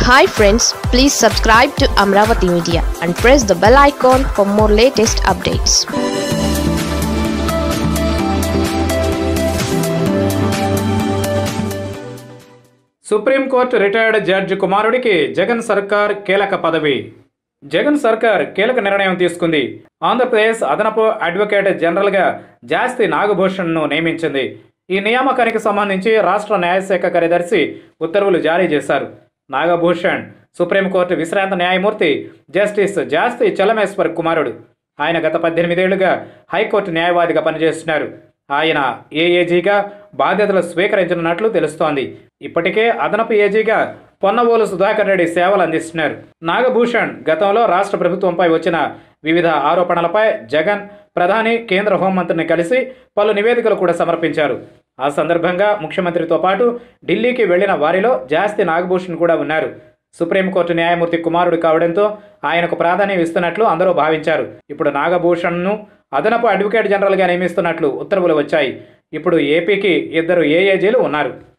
hi friends please subscribe to Amaravati media and press the bell icon for more latest updates supreme court retired judge కుమారుడికి జగన్ సర్కార్ కీలక పదవి జగన్ సర్కార్ కీలక నిర్ణయం తీసుకుంది ఆంధ్రప్రదేశ్ అదనపు అడ్వకేట్ జనరల్గా జాస్తి నాగభూషణ్ను నియమించింది ఈ నియామకానికి సంబంధించి రాష్ట్ర న్యాయశాఖ కార్యదర్శి ఉత్తర్వులు జారీ చేశారు నాగభూషణ్ సుప్రీంకోర్టు విశ్రాంత న్యాయమూర్తి జస్టిస్ జాస్తి చలమేశ్వర్ కుమారుడు ఆయన గత పద్దెనిమిదేళ్లుగా హైకోర్టు న్యాయవాదిగా పనిచేస్తున్నారు ఆయన ఏఏజీగా బాధ్యతలు స్వీకరించనున్నట్లు తెలుస్తోంది ఇప్పటికే అదనపు ఏజీగా పొన్నవోలు సుధాకర్ రెడ్డి సేవలు అందిస్తున్నారు నాగభూషణ్ గతంలో రాష్ట్ర ప్రభుత్వంపై వచ్చిన వివిధ ఆరోపణలపై జగన్ ప్రధాని కేంద్ర హోంమంత్రిని కలిసి పలు నివేదికలు కూడా సమర్పించారు ఆ సందర్భంగా ముఖ్యమంత్రితో పాటు ఢిల్లీకి వెళ్లిన వారిలో జాస్తి నాగభూషణ్ కూడా ఉన్నారు సుప్రీంకోర్టు న్యాయమూర్తి కుమారుడు కావడంతో ఆయనకు ప్రాధాన్యం ఇస్తున్నట్లు అందరూ భావించారు ఇప్పుడు నాగభూషణ్ను అదనపు అడ్వకేట్ జనరల్గా నియమిస్తున్నట్లు ఉత్తర్వులు వచ్చాయి ఇప్పుడు ఏపీకి ఇద్దరు ఏఏజీలు ఉన్నారు